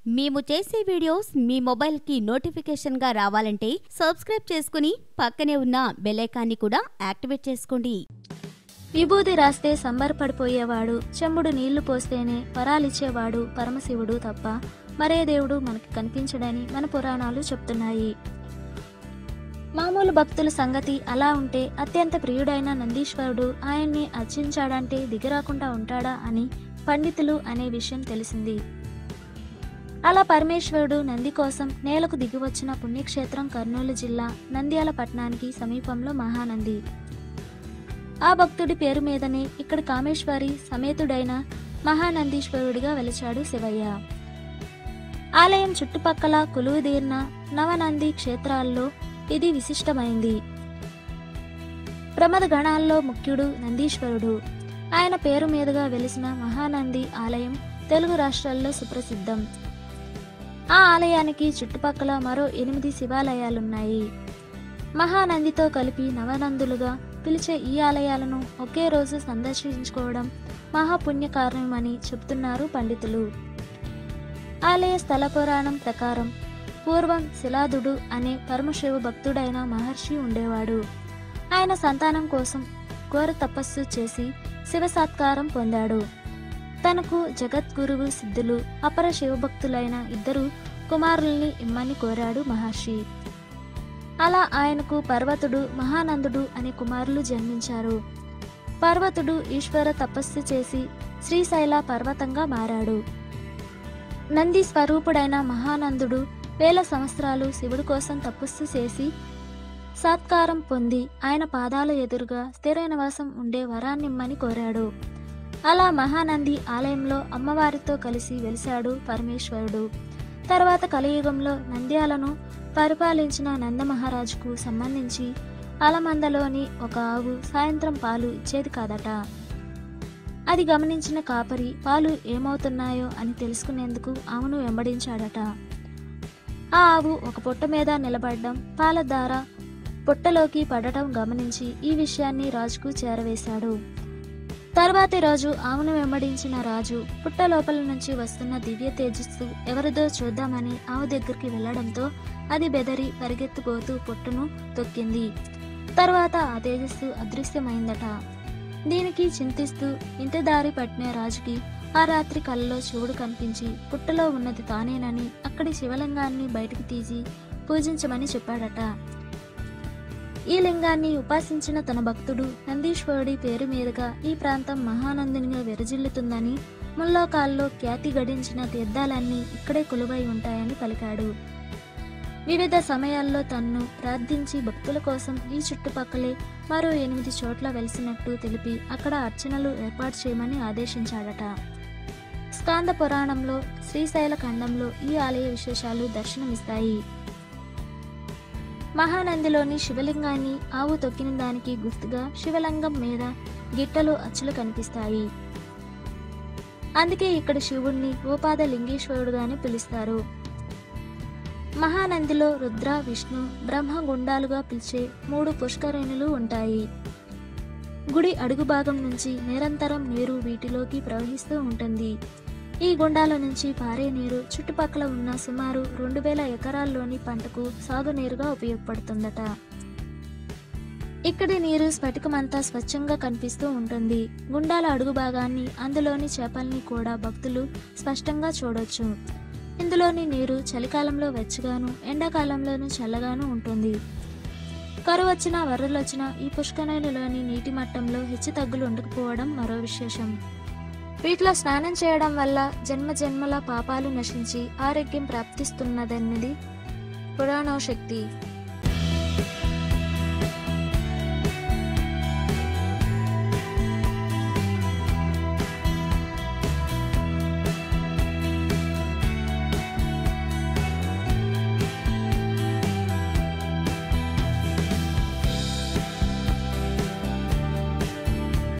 మేము చేసే వీడియోస్ మీ మొబైల్కి నోటిఫికేషన్గా రావాలంటే సబ్స్క్రైబ్ చేసుకుని పక్కనే ఉన్న బెల్లైకాన్ని కూడా యాక్టివేట్ చేసుకోండి విభూది రాస్తే సంబరపడిపోయేవాడు చెంబుడు నీళ్లు పోస్తేనే వరాలిచ్చేవాడు పరమశివుడు తప్ప మరే దేవుడు మనకి కనిపించడని మన పురాణాలు చెప్తున్నాయి మామూలు భక్తుల సంగతి అలా ఉంటే అత్యంత ప్రియుడైన నందీశ్వరుడు ఆయన్ని అర్చించాడంటే దిగిరాకుండా ఉంటాడా అని పండితులు అనే విషయం తెలిసింది అలా పరమేశ్వరుడు నంది కోసం నేలకు దిగివచ్చిన పుణ్యక్షేత్రం కర్నూలు జిల్లా నంద్యాల పట్టణానికి సమీపంలో మహానంది ఆ భక్తుడి పేరు మీదనే ఇక్కడ కామేశ్వరి సమేతుడైన మహానందీశ్వరుడిగా వెలిచాడు శివయ్య ఆలయం చుట్టుపక్కల కొలువుదీర్న నవనంది క్షేత్రాల్లో ఇది విశిష్టమైంది ప్రమద గణాల్లో ముఖ్యుడు నందీశ్వరుడు ఆయన పేరు మీదుగా వెలిసిన మహానంది ఆలయం తెలుగు రాష్ట్రాల్లో సుప్రసిద్ధం ఆ ఆలయానికి చుట్టుపక్కల మరో ఎనిమిది శివాలయాలున్నాయి మహానందితో కలిపి నవనందులుగా పిలిచే ఈ ఆలయాలను ఒకే రోజు సందర్శించుకోవడం మహాపుణ్యకారణమని చెప్తున్నారు పండితులు ఆలయ స్థల పురాణం ప్రకారం పూర్వం శిలాదుడు అనే పరమశివ భక్తుడైన మహర్షి ఉండేవాడు ఆయన సంతానం కోసం ఘోర తపస్సు చేసి శివ సత్కారం పొందాడు తనకు జగద్గురువు సిద్ధులు అపర శివభక్తులైన ఇద్దరు కుమారుల్ని ఇమ్మని కోరాడు మహర్షి అలా ఆయనకు పర్వతుడు మహానందుడు అనే కుమారులు జన్మించారు పర్వతుడు ఈశ్వర తపస్సు చేసి శ్రీశైల పర్వతంగా మారాడు నంది స్వరూపుడైన మహానందుడు వేల సంవత్సరాలు శివుడి కోసం తపస్సు చేసి సత్కారం పొంది ఆయన పాదాల ఎదురుగా స్థిర నివాసం ఉండే వరాన్నిమ్మని కోరాడు అలా మహానంది ఆలయంలో అమ్మవారితో కలిసి వెలిశాడు పరమేశ్వరుడు తర్వాత కలియుగంలో నంద్యాలను పరిపాలించిన నందమహారాజుకు సంబంధించి అలమందలోని ఒక ఆవు సాయంత్రం పాలు ఇచ్చేది కాదట అది గమనించిన కాపరి పాలు ఏమవుతున్నాయో అని తెలుసుకునేందుకు ఆవును వెంబడించాడట ఆ ఆవు ఒక పుట్ట మీద నిలబడడం పాల దార పుట్టలోకి పడటం గమనించి ఈ విషయాన్ని రాజుకు చేరవేశాడు తర్వాతి రోజు ఆవును వెంబడించిన రాజు పుట్ట లోపల నుంచి వస్తున్న దివ్య తేజస్సు ఎవరిదో చూద్దామని ఆవు దగ్గరికి వెళ్లడంతో అది బెదరి పరిగెత్తుపోతూ పుట్టను తొక్కింది తర్వాత ఆ తేజస్సు అదృశ్యమైందట దీనికి చింతిస్తూ ఇంటి దారి పట్టిన రాజుకి ఆ రాత్రి కలలో శివుడు కనిపించి పుట్టలో ఉన్నది తానేనని అక్కడి శివలింగాన్ని బయటికి తీసి పూజించమని చెప్పాడట ఈ లింగాన్ని ఉపాసించిన తన భక్తుడు నందీశ్వరుడి పేరు మీదుగా ఈ ప్రాంతం మహానందునిగా విరజిల్లుతుందని ముల్లోకాల్లో ఖ్యాతి గడించిన తీర్థాలన్నీ ఇక్కడే కొలువై ఉంటాయని పలికాడు వివిధ సమయాల్లో తన్ను ప్రార్థించి భక్తుల కోసం ఈ చుట్టుపక్కలే మరో ఎనిమిది చోట్ల వెలిసినట్టు తెలిపి అక్కడ అర్చనలు ఏర్పాటు చేయమని ఆదేశించాడట స్కాంద పురాణంలో శ్రీశైల ఖండంలో ఈ ఆలయ విశేషాలు దర్శనమిస్తాయి మహానందిలోని శివలింగాన్ని ఆవు తొక్కిన దానికి గుర్తుగా శివలింగం మీద గిట్టలు అచ్చులు కనిపిస్తాయి అందుకే ఇక్కడ శివుణ్ణి గోపాద లింగేశ్వరుడుగానే పిలుస్తారు మహానందిలో రుద్ర విష్ణు బ్రహ్మ గుండాలుగా పిలిచే మూడు పుష్కరిణులు ఉంటాయి గుడి అడుగు భాగం నుంచి నిరంతరం నీరు వీటిలోకి ప్రవహిస్తూ ఉంటుంది ఈ గుండాల నుంచి పారే నీరు చుట్టుపక్కల ఉన్న సుమారు రెండు వేల ఎకరాల్లోని పంటకు సాగునీరుగా ఉపయోగపడుతుందట ఇక్కడి నీరు స్ఫటికమంతా స్వచ్ఛంగా కనిపిస్తూ ఉంటుంది గుండాల అడుగు భాగాన్ని అందులోని చేపల్ని కూడా భక్తులు స్పష్టంగా చూడొచ్చు ఇందులోని నీరు చలికాలంలో వెచ్చగాను ఎండాకాలంలోనూ చల్లగాను ఉంటుంది కరువు వచ్చినా వరదలు వచ్చినా ఈ పుష్కరిణిలోని నీటి మట్టంలో హెచ్చు తగ్గులు ఉండకపోవడం మరో విశేషం వీటిలో స్నానం చేయడం వల్ల జన్మ జన్మల పాపాలు నశించి ఆరోగ్యం ప్రాప్తిస్తున్నదన్నది పురాణోశక్తి